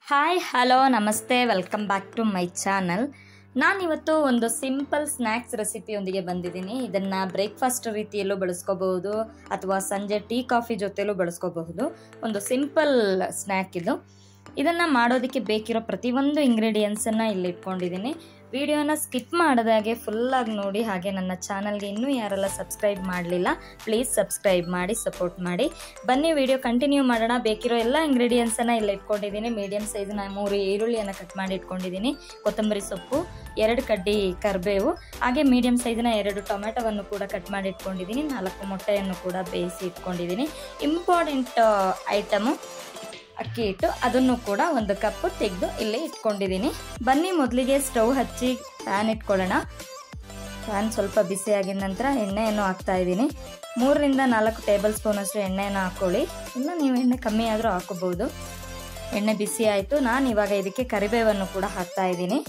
hi hello ನಮಸ್ತೆ welcome back to my channel ನಾನಿವತ್ತು ಒಂದು ಸಿಂಪಲ್ ಸ್ನ್ಯಾಕ್ಸ್ ರೆಸಿಪಿಯೊಂದಿಗೆ ಬಂದಿದ್ದೀನಿ ಇದನ್ನು ಬ್ರೇಕ್ಫಾಸ್ಟ್ ರೀತಿಯಲ್ಲೂ ಬಳಸ್ಕೋಬಹುದು ಅಥವಾ ಸಂಜೆ ಟೀ ಕಾಫಿ ಜೊತೆಲೂ ಬಳಸ್ಕೋಬಹುದು ಒಂದು ಸಿಂಪಲ್ ಸ್ನ್ಯಾಕ್ ಇದು ಇದನ್ನು ಮಾಡೋದಕ್ಕೆ ಬೇಕಿರೋ ಪ್ರತಿಯೊಂದು ಇಂಗ್ರೀಡಿಯೆಂಟ್ಸನ್ನು ಇಲ್ಲಿ ಇಟ್ಕೊಂಡಿದ್ದೀನಿ ವಿಡಿಯೋನ ಸ್ಕಿಪ್ ಮಾಡದಾಗೆ ಫುಲ್ಲಾಗಿ ನೋಡಿ ಹಾಗೆ ನನ್ನ ಚಾನಲ್ಗೆ ಇನ್ನೂ ಯಾರೆಲ್ಲ ಸಬ್ಸ್ಕ್ರೈಬ್ ಮಾಡಲಿಲ್ಲ ಪ್ಲೀಸ್ ಸಬ್ಸ್ಕ್ರೈಬ್ ಮಾಡಿ ಸಪೋರ್ಟ್ ಮಾಡಿ ಬನ್ನಿ ವಿಡಿಯೋ ಕಂಟಿನ್ಯೂ ಮಾಡೋಣ ಬೇಕಿರೋ ಎಲ್ಲ ಇಂಗ್ರೀಡಿಯೆಂಟ್ಸನ್ನು ಇಲ್ಲಿ ಇಟ್ಕೊಂಡಿದ್ದೀನಿ ಮೀಡಿಯಮ್ ಸೈಜ್ನ ಮೂರು ಈರುಳ್ಳಿಯನ್ನು ಕಟ್ ಮಾಡಿ ಇಟ್ಕೊಂಡಿದ್ದೀನಿ ಕೊತ್ತಂಬರಿ ಸೊಪ್ಪು ಎರಡು ಕಡ್ಡಿ ಕರಿಬೇವು ಹಾಗೆ ಮೀಡಿಯಮ್ ಸೈಜ್ನ ಎರಡು ಟೊಮೆಟೊವನ್ನು ಕೂಡ ಕಟ್ ಮಾಡಿ ಇಟ್ಕೊಂಡಿದ್ದೀನಿ ನಾಲ್ಕು ಮೊಟ್ಟೆಯನ್ನು ಕೂಡ ಬೇಯಿಸಿ ಇಟ್ಕೊಂಡಿದ್ದೀನಿ ಇಂಪಾರ್ಟೆಂಟ್ ಐಟಮು ಅಕ್ಕಿ ಹಿಟ್ಟು ಅದನ್ನು ಕೂಡ ಒಂದು ಕಪ್ಪು ತೆಗೆದು ಇಲ್ಲಿ ಇಟ್ಕೊಂಡಿದ್ದೀನಿ ಬನ್ನಿ ಮೊದಲಿಗೆ ಸ್ಟವ್ ಹಚ್ಚಿ ಪ್ಯಾನ್ ಇಟ್ಕೊಳ್ಳೋಣ ಪ್ಯಾನ್ ಸ್ವಲ್ಪ ಬಿಸಿ ಆಗಿದ ನಂತರ ಎಣ್ಣೆಯನ್ನು ಹಾಕ್ತಾ ಇದ್ದೀನಿ ಮೂರರಿಂದ ನಾಲ್ಕು ಟೇಬಲ್ ಸ್ಪೂನಷ್ಟು ಎಣ್ಣೆಯನ್ನು ಹಾಕ್ಕೊಳ್ಳಿ ಇಲ್ಲ ನೀವು ಎಣ್ಣೆ ಕಮ್ಮಿ ಆದರೂ ಹಾಕೋಬಹುದು ಎಣ್ಣೆ ಬಿಸಿ ಆಯಿತು ನಾನು ಇವಾಗ ಇದಕ್ಕೆ ಕರಿಬೇವನ್ನು ಕೂಡ ಹಾಕ್ತಾ ಇದ್ದೀನಿ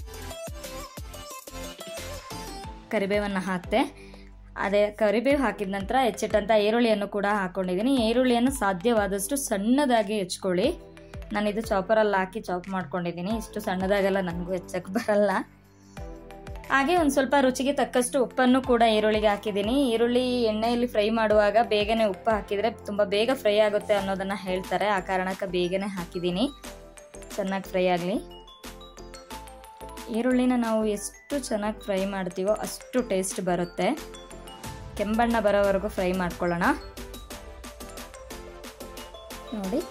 ಕರಿಬೇವನ್ನು ಹಾಕ್ತೆ ಅದೇ ಕರಿಬೇವು ಹಾಕಿದ ನಂತರ ಹೆಚ್ಚಿಟ್ಟಂಥ ಈರುಳ್ಳಿಯನ್ನು ಕೂಡ ಹಾಕ್ಕೊಂಡಿದ್ದೀನಿ ಈರುಳ್ಳಿಯನ್ನು ಸಾಧ್ಯವಾದಷ್ಟು ಸಣ್ಣದಾಗಿ ಹೆಚ್ಕೊಳ್ಳಿ ನಾನಿದು ಚಾಪರಲ್ಲಿ ಹಾಕಿ ಚಾಪ್ ಮಾಡ್ಕೊಂಡಿದ್ದೀನಿ ಇಷ್ಟು ಸಣ್ಣದಾಗೆಲ್ಲ ನನಗೂ ಹೆಚ್ಚಕ್ಕೆ ಬರಲ್ಲ ಹಾಗೆ ಒಂದು ಸ್ವಲ್ಪ ರುಚಿಗೆ ತಕ್ಕಷ್ಟು ಉಪ್ಪನ್ನು ಕೂಡ ಈರುಳ್ಳಿಗೆ ಹಾಕಿದ್ದೀನಿ ಈರುಳ್ಳಿ ಎಣ್ಣೆಯಲ್ಲಿ ಫ್ರೈ ಮಾಡುವಾಗ ಬೇಗನೆ ಉಪ್ಪು ಹಾಕಿದರೆ ತುಂಬ ಬೇಗ ಫ್ರೈ ಆಗುತ್ತೆ ಅನ್ನೋದನ್ನು ಹೇಳ್ತಾರೆ ಆ ಕಾರಣಕ್ಕೆ ಬೇಗನೆ ಹಾಕಿದ್ದೀನಿ ಚೆನ್ನಾಗಿ ಫ್ರೈ ಆಗಲಿ ಈರುಳ್ಳಿನ ನಾವು ಎಷ್ಟು ಚೆನ್ನಾಗಿ ಫ್ರೈ ಮಾಡ್ತೀವೋ ಅಷ್ಟು ಟೇಸ್ಟ್ ಬರುತ್ತೆ ಕೆಂಬಣ್ಣ ಬರೋವರೆಗೂ ಫ್ರೈ ಮಾಡ್ಕೊಳ್ಳೋಣ ನೋಡಿ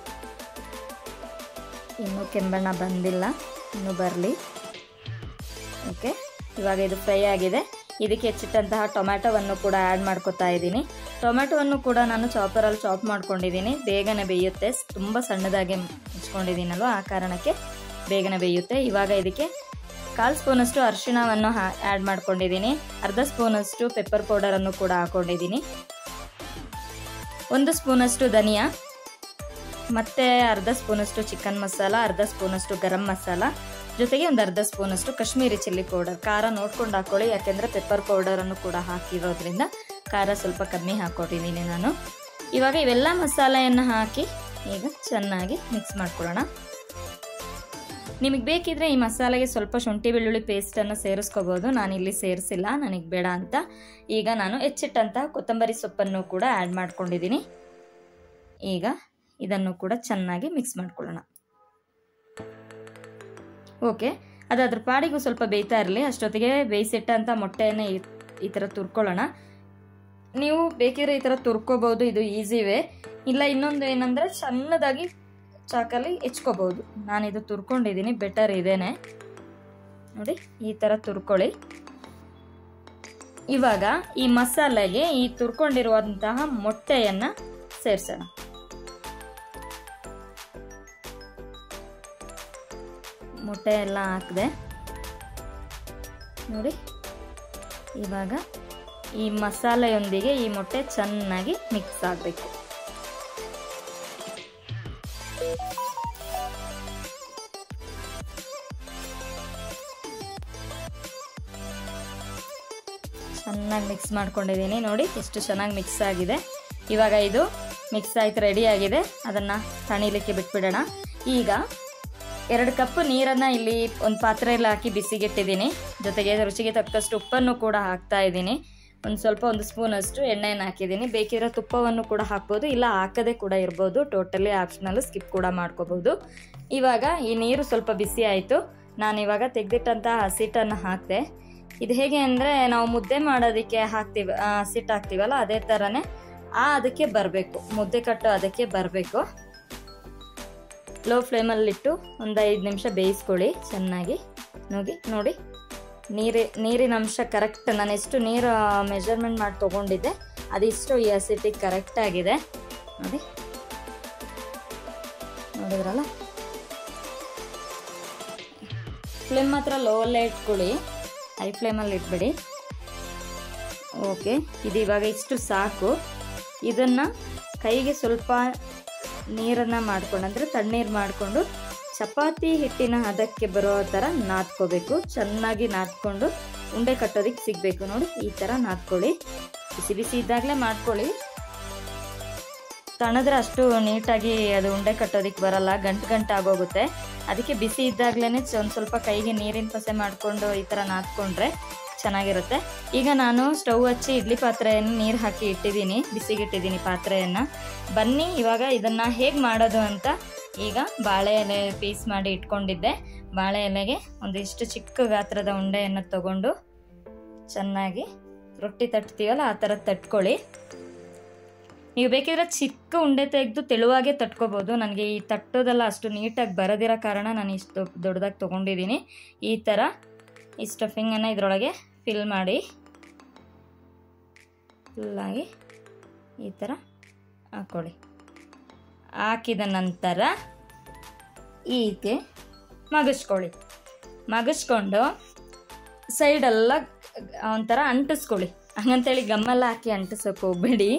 ಇನ್ನೂ ಕೆಂಬಣ್ಣ ಬಂದಿಲ್ಲ ಇನ್ನೂ ಬರಲಿ ಓಕೆ ಇವಾಗ ಇದು ಫ್ರೈ ಆಗಿದೆ ಇದಕ್ಕೆ ಹೆಚ್ಚಿಟ್ಟಂತಹ ಟೊಮ್ಯಾಟೊವನ್ನು ಕೂಡ ಆ್ಯಡ್ ಮಾಡ್ಕೊತಾ ಇದ್ದೀನಿ ಟೊಮ್ಯಾಟೊವನ್ನು ಕೂಡ ನಾನು ಚಾಪರಲ್ಲಿ ಚಾಪ್ ಮಾಡ್ಕೊಂಡಿದ್ದೀನಿ ಬೇಗನೆ ಬೇಯುತ್ತೆ ತುಂಬ ಸಣ್ಣದಾಗಿ ಮುಚ್ಕೊಂಡಿದ್ದೀನಲ್ವ ಆ ಕಾರಣಕ್ಕೆ ಬೇಗನೆ ಬೇಯುತ್ತೆ ಇವಾಗ ಇದಕ್ಕೆ ಕಾಲು ಸ್ಪೂನಷ್ಟು ಅರಿಶಿಣವನ್ನು ಹಾ ಆ್ಯಡ್ ಮಾಡ್ಕೊಂಡಿದ್ದೀನಿ ಅರ್ಧ ಸ್ಪೂನಷ್ಟು ಪೆಪ್ಪರ್ ಪೌಡರನ್ನು ಕೂಡ ಹಾಕ್ಕೊಂಡಿದ್ದೀನಿ ಒಂದು ಸ್ಪೂನಷ್ಟು ಧನಿಯಾ ಮತ್ತು ಅರ್ಧ ಸ್ಪೂನಷ್ಟು ಚಿಕನ್ ಮಸಾಲ ಅರ್ಧ ಸ್ಪೂನಷ್ಟು ಗರಂ ಮಸಾಲ ಜೊತೆಗೆ ಒಂದು ಅರ್ಧ ಸ್ಪೂನಷ್ಟು ಕಾಶ್ಮೀರಿ ಚಿಲ್ಲಿ ಪೌಡರ್ ಖಾರ ನೋಡ್ಕೊಂಡು ಹಾಕ್ಕೊಳ್ಳಿ ಯಾಕೆಂದರೆ ಪೆಪ್ಪರ್ ಪೌಡರನ್ನು ಕೂಡ ಹಾಕಿರೋದ್ರಿಂದ ಖಾರ ಸ್ವಲ್ಪ ಕಮ್ಮಿ ಹಾಕ್ಕೊಟ್ಟಿದ್ದೀನಿ ನಾನು ಇವಾಗ ಇವೆಲ್ಲ ಮಸಾಲೆಯನ್ನು ಹಾಕಿ ಈಗ ಚೆನ್ನಾಗಿ ಮಿಕ್ಸ್ ಮಾಡ್ಕೊಳ್ಳೋಣ ನಿಮಗೆ ಬೇಕಿದ್ರೆ ಈ ಮಸಾಲೆಗೆ ಸ್ವಲ್ಪ ಶುಂಠಿ ಬೆಳ್ಳುಳ್ಳಿ ಪೇಸ್ಟನ್ನು ಸೇರಿಸ್ಕೋಬೋದು ನಾನಿಲ್ಲಿ ಸೇರಿಸಿಲ್ಲ ನನಗೆ ಬೇಡ ಅಂತ ಈಗ ನಾನು ಹೆಚ್ಚಿಟ್ಟಂತಹ ಕೊತ್ತಂಬರಿ ಸೊಪ್ಪನ್ನು ಕೂಡ ಆ್ಯಡ್ ಮಾಡ್ಕೊಂಡಿದ್ದೀನಿ ಈಗ ಇದನ್ನು ಕೂಡ ಚೆನ್ನಾಗಿ ಮಿಕ್ಸ್ ಮಾಡ್ಕೊಳ್ಳೋಣ ಓಕೆ ಅದು ಅದ್ರ ಪಾಡಿಗೂ ಸ್ವಲ್ಪ ಬೇಯ್ತಾ ಇರಲಿ ಅಷ್ಟೊತ್ತಿಗೆ ಬೇಯಿಸಿಟ್ಟಂಥ ಮೊಟ್ಟೆಯನ್ನು ಈ ಥರ ತುರ್ಕೊಳ್ಳೋಣ ನೀವು ಬೇಕಿದ್ರೆ ಈ ಥರ ತುರ್ಕೋಬೋದು ಇದು ಈಸಿ ವೇ ಇಲ್ಲ ಇನ್ನೊಂದು ಏನಂದರೆ ಸಣ್ಣದಾಗಿ ಚಾಕಲ್ಲಿ ಹೆಚ್ಕೋಬೋದು ನಾನಿದು ತುರ್ಕೊಂಡಿದ್ದೀನಿ ಬೆಟರ್ ಇದೇನೆ ನೋಡಿ ಈ ಥರ ತುರ್ಕೊಳ್ಳಿ ಇವಾಗ ಈ ಮಸಾಲೆಗೆ ಈ ತುರ್ಕೊಂಡಿರುವಂತಹ ಮೊಟ್ಟೆಯನ್ನು ಸೇರಿಸೋಣ ಮೊಟ್ಟೆ ಎಲ್ಲ ಹಾಕಿದೆ ನೋಡಿ ಇವಾಗ ಈ ಮಸಾಲೆಯೊಂದಿಗೆ ಈ ಮೊಟ್ಟೆ ಚೆನ್ನಾಗಿ ಮಿಕ್ಸ್ ಆಗಬೇಕು ಚೆನ್ನಾಗಿ ಮಿಕ್ಸ್ ಮಾಡ್ಕೊಂಡಿದ್ದೀನಿ ನೋಡಿ ಎಷ್ಟು ಚೆನ್ನಾಗಿ ಮಿಕ್ಸ್ ಆಗಿದೆ ಇವಾಗ ಇದು ಮಿಕ್ಸ್ ಆಯ್ತು ರೆಡಿ ಆಗಿದೆ ಅದನ್ನು ತಣಿಲಿಕ್ಕೆ ಬಿಟ್ಬಿಡೋಣ ಈಗ ಎರಡು ಕಪ್ ನೀರನ್ನು ಇಲ್ಲಿ ಒಂದು ಪಾತ್ರೆಯಲ್ಲಿ ಹಾಕಿ ಬಿಸಿಗಿಟ್ಟಿದ್ದೀನಿ ಜೊತೆಗೆ ರುಚಿಗೆ ತಕ್ಕಷ್ಟು ಉಪ್ಪನ್ನು ಕೂಡ ಹಾಕ್ತಾ ಇದ್ದೀನಿ ಒಂದು ಸ್ವಲ್ಪ ಒಂದು ಸ್ಪೂನಷ್ಟು ಎಣ್ಣೆಯನ್ನು ಹಾಕಿದ್ದೀನಿ ಬೇಕಿರೋ ತುಪ್ಪವನ್ನು ಕೂಡ ಹಾಕ್ಬೋದು ಇಲ್ಲ ಹಾಕದೇ ಕೂಡ ಇರ್ಬೋದು ಟೋಟಲಿ ಆಪ್ಷನಲ್ ಸ್ಕಿಪ್ ಕೂಡ ಮಾಡ್ಕೋಬೋದು ಇವಾಗ ಈ ನೀರು ಸ್ವಲ್ಪ ಬಿಸಿ ಆಯಿತು ನಾನು ಇವಾಗ ತೆಗೆದಿಟ್ಟಂಥ ಹಸಿಟ್ಟನ್ನು ಹಾಕಿದೆ ಇದು ಹೇಗೆ ಅಂದರೆ ನಾವು ಮುದ್ದೆ ಮಾಡೋದಕ್ಕೆ ಹಾಕ್ತೀವಿ ಹಸಿಟ್ಟು ಹಾಕ್ತೀವಲ್ಲ ಅದೇ ಥರನೇ ಆ ಅದಕ್ಕೆ ಬರಬೇಕು ಮುದ್ದೆ ಕಟ್ಟೋ ಅದಕ್ಕೆ ಬರಬೇಕು ಲೋ ಫ್ಲೇಮಲ್ಲಿಟ್ಟು ಒಂದು ಐದು ನಿಮಿಷ ಬೇಯಿಸ್ಕೊಳ್ಳಿ ಚೆನ್ನಾಗಿ ನೋಡಿ ನೋಡಿ ನೀರಿ ನೀರಿನ ಅಂಶ ಕರೆಕ್ಟ್ ನಾನು ಎಷ್ಟು ನೀರು ಮೆಜರ್ಮೆಂಟ್ ಮಾಡಿ ತೊಗೊಂಡಿದ್ದೆ ಅದಿಷ್ಟು ಈ ಹಸಿಟ್ಟಿಗೆ ಕರೆಕ್ಟಾಗಿದೆ ನೋಡಿ ನೋಡಿದ್ರಲ್ಲ ಫ್ಲೇಮ್ ಮಾತ್ರ ಲೋವಲ್ಲೇ ಇಟ್ಕೊಳ್ಳಿ ಹೈ ಫ್ಲೇಮಲ್ಲಿ ಇಟ್ಬಿಡಿ ಓಕೆ ಇದು ಇವಾಗ ಇಷ್ಟು ಸಾಕು ಇದನ್ನು ಕೈಗೆ ಸ್ವಲ್ಪ ನೀರನ್ನು ಮಾಡ್ಕೊಂಡು ಅಂದರೆ ತಣ್ಣೀರು ಮಾಡಿಕೊಂಡು ಚಪಾತಿ ಹಿಟ್ಟಿನ ಹದಕ್ಕೆ ಬರೋ ಥರ ನಾದ್ಕೋಬೇಕು ಚೆನ್ನಾಗಿ ನಾದ್ಕೊಂಡು ಉಂಡೆ ಕಟ್ಟೋದಕ್ಕೆ ಸಿಗಬೇಕು ನೋಡಿ ಈ ಥರ ನಾದ್ಕೊಳ್ಳಿ ಬಿಸಿ ಬಿಸಿ ಇದ್ದಾಗಲೇ ಮಾಡ್ಕೊಳ್ಳಿ ತಣದ್ರೆ ಅಷ್ಟು ನೀಟಾಗಿ ಅದು ಉಂಡೆ ಕಟ್ಟೋದಕ್ಕೆ ಬರಲ್ಲ ಗಂಟು ಗಂಟು ಆಗೋಗುತ್ತೆ ಅದಕ್ಕೆ ಬಿಸಿ ಇದ್ದಾಗಲೇ ಒಂದು ಸ್ವಲ್ಪ ಕೈಗೆ ನೀರಿನ ಪಸೆ ಮಾಡಿಕೊಂಡು ಈ ಥರ ನಾದ್ಕೊಂಡ್ರೆ ಚೆನ್ನಾಗಿರುತ್ತೆ ಈಗ ನಾನು ಸ್ಟವ್ ಹಚ್ಚಿ ಇಡ್ಲಿ ಪಾತ್ರೆಯನ್ನು ನೀರು ಹಾಕಿ ಇಟ್ಟಿದ್ದೀನಿ ಬಿಸಿಗಿಟ್ಟಿದ್ದೀನಿ ಪಾತ್ರೆಯನ್ನು ಬನ್ನಿ ಇವಾಗ ಇದನ್ನು ಹೇಗೆ ಮಾಡೋದು ಅಂತ ಈಗ ಬಾಳೆ ಎಲೆ ಪೀಸ್ ಮಾಡಿ ಇಟ್ಕೊಂಡಿದ್ದೆ ಬಾಳೆ ಎಲೆಗೆ ಒಂದಿಷ್ಟು ಚಿಕ್ಕ ಗಾತ್ರದ ಉಂಡೆಯನ್ನು ತಗೊಂಡು ಚೆನ್ನಾಗಿ ರೊಟ್ಟಿ ತಟ್ತೀವಲ್ಲ ಆ ಥರ ತಟ್ಕೊಳ್ಳಿ ನೀವು ಬೇಕಿದ್ರೆ ಚಿಕ್ಕ ಉಂಡೆ ತೆಗೆದು ತೆಳುವಾಗೆ ತಟ್ಕೋಬೋದು ನನಗೆ ಈ ತಟ್ಟೋದೆಲ್ಲ ಅಷ್ಟು ನೀಟಾಗಿ ಬರೋದಿರೋ ಕಾರಣ ನಾನು ಇಷ್ಟು ದೊಡ್ಡದಾಗಿ ತೊಗೊಂಡಿದ್ದೀನಿ ಈ ಥರ ಈ ಸ್ಟಫಿಂಗನ್ನು ಇದರೊಳಗೆ ಫಿಲ್ ಮಾಡಿ ಫುಲ್ಲಾಗಿ ಈ ಥರ ಹಾಕ್ಕೊಳ್ಳಿ ಹಾಕಿದ ನಂತರ ಹೀಗೆ ಮಗಸ್ಕೊಳ್ಳಿ ಮಗಸ್ಕೊಂಡು ಸೈಡೆಲ್ಲ ಒಂಥರ ಅಂಟಿಸ್ಕೊಳ್ಳಿ ಹಂಗಂತೇಳಿ ಗಮ್ಮೆಲ್ಲ ಹಾಕಿ ಅಂಟಿಸೋಕೆ ಹೋಗ್ಬೇಡಿ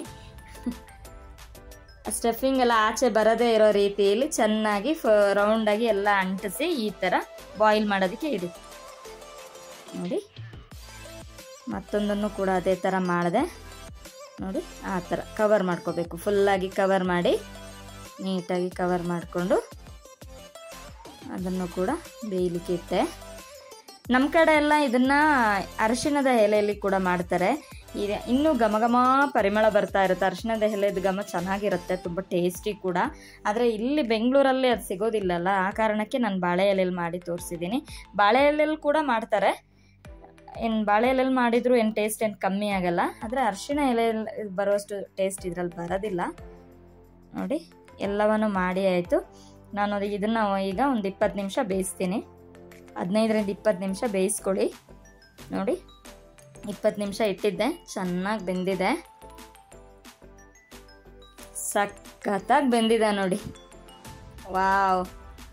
ಸ್ಟಫಿಂಗ್ ಎಲ್ಲ ಆಚೆ ಬರದೇ ಇರೋ ರೀತಿಯಲ್ಲಿ ಚೆನ್ನಾಗಿ ಫ ರೌಂಡಾಗಿ ಎಲ್ಲ ಅಂಟಿಸಿ ಈ ಥರ ಬಾಯ್ಲ್ ಮಾಡೋದಕ್ಕೆ ಇಡಿ ನೋಡಿ ಮತ್ತೊಂದನ್ನು ಕೂಡ ಅದೇ ಥರ ಮಾಡಿದೆ ನೋಡಿ ಆ ಥರ ಕವರ್ ಮಾಡ್ಕೋಬೇಕು ಫುಲ್ಲಾಗಿ ಕವರ್ ಮಾಡಿ ನೀಟಾಗಿ ಕವರ್ ಮಾಡಿಕೊಂಡು ಅದನ್ನು ಕೂಡ ಬೇಯಲಿಕ್ಕೆ ಇಟ್ಟೆ ನಮ್ಮ ಕಡೆ ಎಲ್ಲ ಇದನ್ನು ಅರಿಶಿಣದ ಎಲೆಯಲ್ಲಿ ಕೂಡ ಮಾಡ್ತಾರೆ ಈಗ ಇನ್ನೂ ಘಮ ಘಮ ಪರಿಮಳ ಬರ್ತಾ ಇರುತ್ತೆ ಅರಿಶಿಣದ ಎಲೆದು ಘಮ ಚೆನ್ನಾಗಿರುತ್ತೆ ತುಂಬ ಟೇಸ್ಟಿ ಕೂಡ ಆದರೆ ಇಲ್ಲಿ ಬೆಂಗಳೂರಲ್ಲಿ ಅದು ಸಿಗೋದಿಲ್ಲಲ್ಲ ಆ ಕಾರಣಕ್ಕೆ ನಾನು ಬಾಳೆ ಎಲೆಯಲ್ಲಿ ಮಾಡಿ ತೋರಿಸಿದ್ದೀನಿ ಬಾಳೆ ಎಲೆಯಲ್ಲಿ ಕೂಡ ಮಾಡ್ತಾರೆ ಏನು ಬಾಳೆ ಎಲೆಯಲ್ಲಿ ಮಾಡಿದ್ರು ಏನು ಟೇಸ್ಟ್ ಏನು ಕಮ್ಮಿ ಆಗಲ್ಲ ಆದರೆ ಅರಿಶಿಣ ಎಲೆಯಲ್ಲಿ ಬರುವಷ್ಟು ಟೇಸ್ಟ್ ಇದರಲ್ಲಿ ಬರೋದಿಲ್ಲ ನೋಡಿ ಎಲ್ಲವನ್ನು ಮಾಡಿ ಆಯಿತು ನಾನು ಅದು ಇದನ್ನು ಈಗ ಒಂದು ಇಪ್ಪತ್ತು ನಿಮಿಷ ಬೇಯಿಸ್ತೀನಿ ಹದಿನೈದರಿಂದ ಇಪ್ಪತ್ತು ನಿಮಿಷ ಬೇಯಿಸ್ಕೊಳ್ಳಿ ನೋಡಿ ಇಪ್ಪತ್ತು ನಿಮಿಷ ಇಟ್ಟಿದ್ದೆ ಚೆನ್ನಾಗಿ ಬೆಂದಿದೆ ಸಖತ್ತಾಗಿ ಬೆಂದಿದೆ ನೋಡಿ ವಾವ್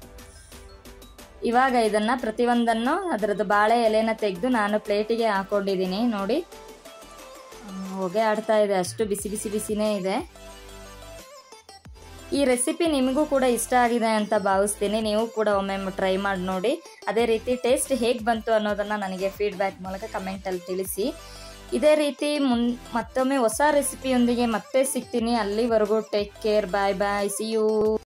ಇವಾಗ ಇದನ್ನು ಪ್ರತಿಯೊಂದನ್ನು ಅದರದ್ದು ಬಾಳೆ ಎಲೆನ ತೆಗೆದು ನಾನು ಪ್ಲೇಟಿಗೆ ಹಾಕೊಂಡಿದ್ದೀನಿ ನೋಡಿ ಹೊಗೆ ಆಡ್ತಾ ಇದೆ ಅಷ್ಟು ಬಿಸಿ ಬಿಸಿ ಬಿಸಿನೇ ಇದೆ ಈ ರೆಸಿಪಿ ನಿಮಗೂ ಕೂಡ ಇಷ್ಟ ಆಗಿದೆ ಅಂತ ಭಾವಿಸ್ತೀನಿ ನೀವು ಕೂಡ ಒಮ್ಮೆ ಟ್ರೈ ಮಾಡಿ ನೋಡಿ ಅದೇ ರೀತಿ ಟೇಸ್ಟ್ ಹೇಗೆ ಬಂತು ಅನ್ನೋದನ್ನು ನನಗೆ ಫೀಡ್ಬ್ಯಾಕ್ ಮೂಲಕ ಕಮೆಂಟಲ್ಲಿ ತಿಳಿಸಿ ಇದೇ ರೀತಿ ಮುನ್ ಮತ್ತೊಮ್ಮೆ ಹೊಸ ರೆಸಿಪಿಯೊಂದಿಗೆ ಮತ್ತೆ ಸಿಗ್ತೀನಿ ಅಲ್ಲಿವರೆಗೂ take care bye bye see you